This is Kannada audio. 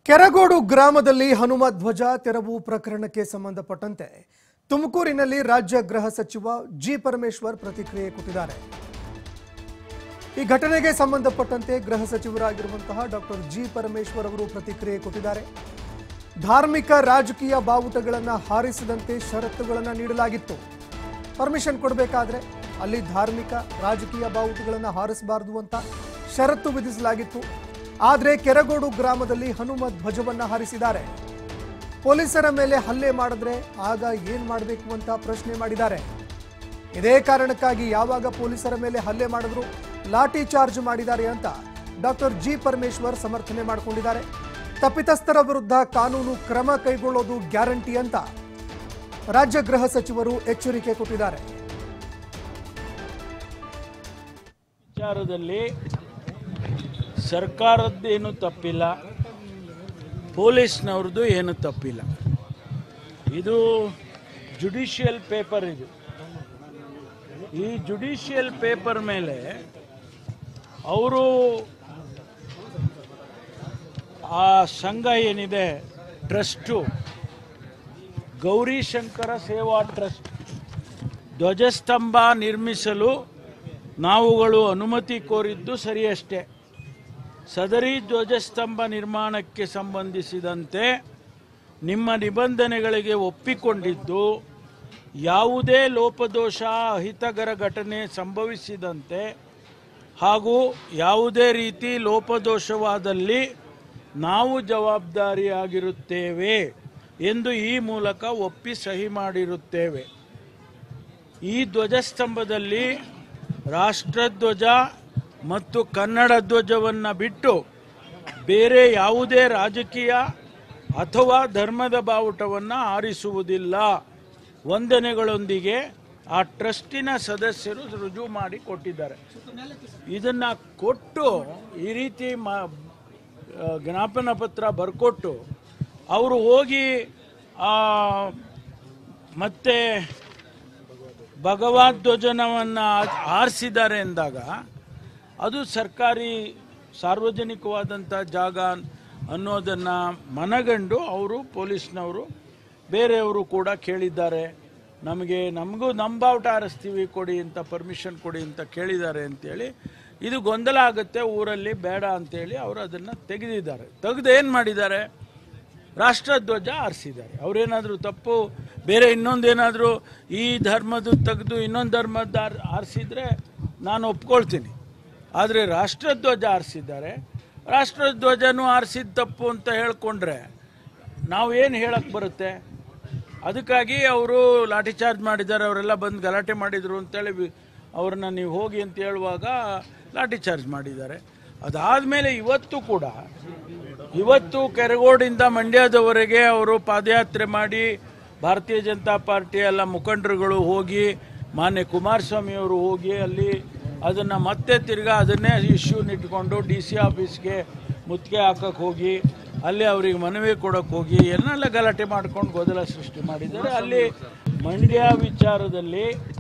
ಕೆರಗೋಡು ಗ್ರಾಮದಲ್ಲಿ ಹನುಮ ಧ್ವಜ ತೆರವು ಪ್ರಕರಣಕ್ಕೆ ಸಂಬಂಧಪಟ್ಟಂತೆ ತುಮಕೂರಿನಲ್ಲಿ ರಾಜ್ಯ ಗೃಹ ಸಚಿವ ಜಿ ಪರಮೇಶ್ವರ್ ಪ್ರತಿಕ್ರಿಯೆ ಕೊಟ್ಟಿದ್ದಾರೆ ಈ ಘಟನೆಗೆ ಸಂಬಂಧಪಟ್ಟಂತೆ ಗೃಹ ಸಚಿವರಾಗಿರುವಂತಹ ಡಾಕ್ಟರ್ ಜಿ ಪರಮೇಶ್ವರ್ ಅವರು ಪ್ರತಿಕ್ರಿಯೆ ಕೊಟ್ಟಿದ್ದಾರೆ ಧಾರ್ಮಿಕ ರಾಜಕೀಯ ಬಾವುಟಗಳನ್ನು ಹಾರಿಸದಂತೆ ಷರತ್ತುಗಳನ್ನು ನೀಡಲಾಗಿತ್ತು ಪರ್ಮಿಷನ್ ಕೊಡಬೇಕಾದ್ರೆ ಅಲ್ಲಿ ಧಾರ್ಮಿಕ ರಾಜಕೀಯ ಬಾವುಟಗಳನ್ನು ಹಾರಿಸಬಾರದು ಅಂತ ಷರತ್ತು ವಿಧಿಸಲಾಗಿತ್ತು ಆದರೆ ಕೆರಗೋಡು ಗ್ರಾಮದಲ್ಲಿ ಹನುಮ ಧ್ವಜವನ್ನ ಹಾರಿಸಿದ್ದಾರೆ ಪೊಲೀಸರ ಮೇಲೆ ಹಲ್ಲೆ ಮಾಡಿದ್ರೆ ಆಗ ಏನ್ ಮಾಡಬೇಕು ಅಂತ ಪ್ರಶ್ನೆ ಮಾಡಿದ್ದಾರೆ ಇದೇ ಕಾರಣಕ್ಕಾಗಿ ಯಾವಾಗ ಪೊಲೀಸರ ಮೇಲೆ ಹಲ್ಲೆ ಮಾಡಿದ್ರು ಲಾಠಿ ಚಾರ್ಜ್ ಮಾಡಿದ್ದಾರೆ ಅಂತ ಡಾಕ್ಟರ್ ಜಿ ಪರಮೇಶ್ವರ್ ಸಮರ್ಥನೆ ಮಾಡಿಕೊಂಡಿದ್ದಾರೆ ತಪ್ಪಿತಸ್ಥರ ವಿರುದ್ಧ ಕಾನೂನು ಕ್ರಮ ಕೈಗೊಳ್ಳೋದು ಗ್ಯಾರಂಟಿ ಅಂತ ರಾಜ್ಯ ಗೃಹ ಸಚಿವರು ಎಚ್ಚರಿಕೆ ಕೊಟ್ಟಿದ್ದಾರೆ ವಿಚಾರದಲ್ಲಿ ಸರ್ಕಾರದ್ದೇನು ತಪ್ಪಿಲ್ಲ ಪೊಲೀಸ್ನವ್ರದ್ದು ಏನು ತಪ್ಪಿಲ್ಲ ಇದು ಜುಡಿಷಿಯಲ್ ಪೇಪರ್ ಇದು ಈ ಜುಡಿಷಿಯಲ್ ಪೇಪರ್ ಮೇಲೆ ಅವರು ಆ ಸಂಘ ಏನಿದೆ ಟ್ರಸ್ಟು ಗೌರಿಶಂಕರ ಸೇವಾ ಟ್ರಸ್ಟ್ ಧ್ವಜಸ್ತಂಭ ನಿರ್ಮಿಸಲು ನಾವುಗಳು ಅನುಮತಿ ಕೋರಿದ್ದು ಸರಿಯಷ್ಟೇ ಸದರಿ ಧ್ವಜಸ್ತಂಭ ನಿರ್ಮಾಣಕ್ಕೆ ಸಂಬಂಧಿಸಿದಂತೆ ನಿಮ್ಮ ನಿಬಂಧನೆಗಳಿಗೆ ಒಪ್ಪಿಕೊಂಡಿದ್ದು ಯಾವುದೇ ಲೋಪದೋಷ ಅಹಿತಕರ ಘಟನೆ ಸಂಭವಿಸಿದಂತೆ ಹಾಗೂ ಯಾವುದೇ ರೀತಿ ಲೋಪದೋಷವಾದಲ್ಲಿ ನಾವು ಜವಾಬ್ದಾರಿಯಾಗಿರುತ್ತೇವೆ ಎಂದು ಈ ಮೂಲಕ ಒಪ್ಪಿ ಸಹಿ ಮಾಡಿರುತ್ತೇವೆ ಈ ಧ್ವಜಸ್ತಂಭದಲ್ಲಿ ರಾಷ್ಟ್ರಧ್ವಜ ಮತ್ತು ಕನ್ನಡ ಧ್ವಜವನ್ನು ಬಿಟ್ಟು ಬೇರೆ ಯಾವುದೇ ರಾಜಕೀಯ ಅಥವಾ ಧರ್ಮದ ಬಾವುಟವನ್ನು ಆರಿಸುವುದಿಲ್ಲ ವಂದನೆಗಳೊಂದಿಗೆ ಆ ಟ್ರಸ್ಟಿನ ಸದಸ್ಯರು ರುಜು ಮಾಡಿ ಕೊಟ್ಟಿದ್ದಾರೆ ಇದನ್ನ ಕೊಟ್ಟು ಈ ರೀತಿ ಮ ಆ, ಜ್ಞಾಪನ ಪತ್ರ ಬರ್ಕೊಟ್ಟು ಅವರು ಹೋಗಿ ಆ, ಮತ್ತೆ ಭಗವದ್ವಜನವನ್ನು ಆರಿಸಿದ್ದಾರೆ ಎಂದಾಗ ಅದು ಸರ್ಕಾರಿ ಸಾರ್ವಜನಿಕವಾದಂಥ ಜಾಗ ಅನ್ನೋದನ್ನು ಮನಗಂಡು ಅವರು ಪೊಲೀಸ್ನವರು ಬೇರೆಯವರು ಕೂಡ ಕೇಳಿದ್ದಾರೆ ನಮಗೆ ನಮಗೂ ನಮ್ಮ ಬಾವುಟ ಆರಿಸ್ತೀವಿ ಕೊಡಿ ಅಂತ ಪರ್ಮಿಷನ್ ಕೊಡಿ ಅಂತ ಕೇಳಿದ್ದಾರೆ ಅಂತೇಳಿ ಇದು ಗೊಂದಲ ಆಗುತ್ತೆ ಊರಲ್ಲಿ ಬೇಡ ಅಂತೇಳಿ ಅವರು ಅದನ್ನು ತೆಗೆದಿದ್ದಾರೆ ತೆಗೆದು ಏನು ಮಾಡಿದ್ದಾರೆ ರಾಷ್ಟ್ರಧ್ವಜ ಆರಿಸಿದ್ದಾರೆ ಅವರೇನಾದರೂ ತಪ್ಪು ಬೇರೆ ಇನ್ನೊಂದೇನಾದರೂ ಈ ಧರ್ಮದ ತೆಗೆದು ಇನ್ನೊಂದು ಧರ್ಮದ ಆರ್ ಆರಿಸಿದ್ರೆ ನಾನು ಒಪ್ಕೊಳ್ತೀನಿ ಆದರೆ ರಾಷ್ಟ್ರಧ್ವಜ ಆರಿಸಿದ್ದಾರೆ ರಾಷ್ಟ್ರಧ್ವಜನೂ ಆರಿಸಿದ ತಪ್ಪು ಅಂತ ಹೇಳ್ಕೊಂಡ್ರೆ ನಾವು ಏನು ಹೇಳಕ್ಕೆ ಬರುತ್ತೆ ಅದಕ್ಕಾಗಿ ಅವರು ಲಾಠಿ ಚಾರ್ಜ್ ಮಾಡಿದ್ದಾರೆ ಅವರೆಲ್ಲ ಬಂದು ಗಲಾಟೆ ಮಾಡಿದರು ಅಂತೇಳಿ ವಿ- ಅವ್ರನ್ನ ನೀವು ಹೋಗಿ ಅಂತ ಹೇಳುವಾಗ ಲಾಠಿ ಚಾರ್ಜ್ ಮಾಡಿದ್ದಾರೆ ಅದಾದಮೇಲೆ ಇವತ್ತು ಕೂಡ ಇವತ್ತು ಕೆರಗೋಡಿಂದ ಮಂಡ್ಯದವರೆಗೆ ಅವರು ಪಾದಯಾತ್ರೆ ಮಾಡಿ ಭಾರತೀಯ ಜನತಾ ಪಾರ್ಟಿ ಎಲ್ಲ ಮುಖಂಡರುಗಳು ಹೋಗಿ ಮಾನ್ಯ ಕುಮಾರಸ್ವಾಮಿ ಅವರು ಹೋಗಿ ಅಲ್ಲಿ ಅದನ್ನು ಮತ್ತೆ ತಿರ್ಗಾ ಅದನ್ನೇ ಇಶ್ಯೂನ ಇಟ್ಕೊಂಡು ಡಿ ಸಿ ಆಫೀಸ್ಗೆ ಮುತ್ತಿಗೆ ಹಾಕಕ್ಕೆ ಹೋಗಿ ಅಲ್ಲಿ ಅವರಿಗೆ ಮನವಿ ಕೊಡಕ್ಕೆ ಹೋಗಿ ಏನೆಲ್ಲ ಗಲಾಟೆ ಮಾಡ್ಕೊಂಡು ಗೊಂದಲ ಸೃಷ್ಟಿ ಮಾಡಿದ್ದಾರೆ ಅಲ್ಲಿ ಮಂಡ್ಯ ವಿಚಾರದಲ್ಲಿ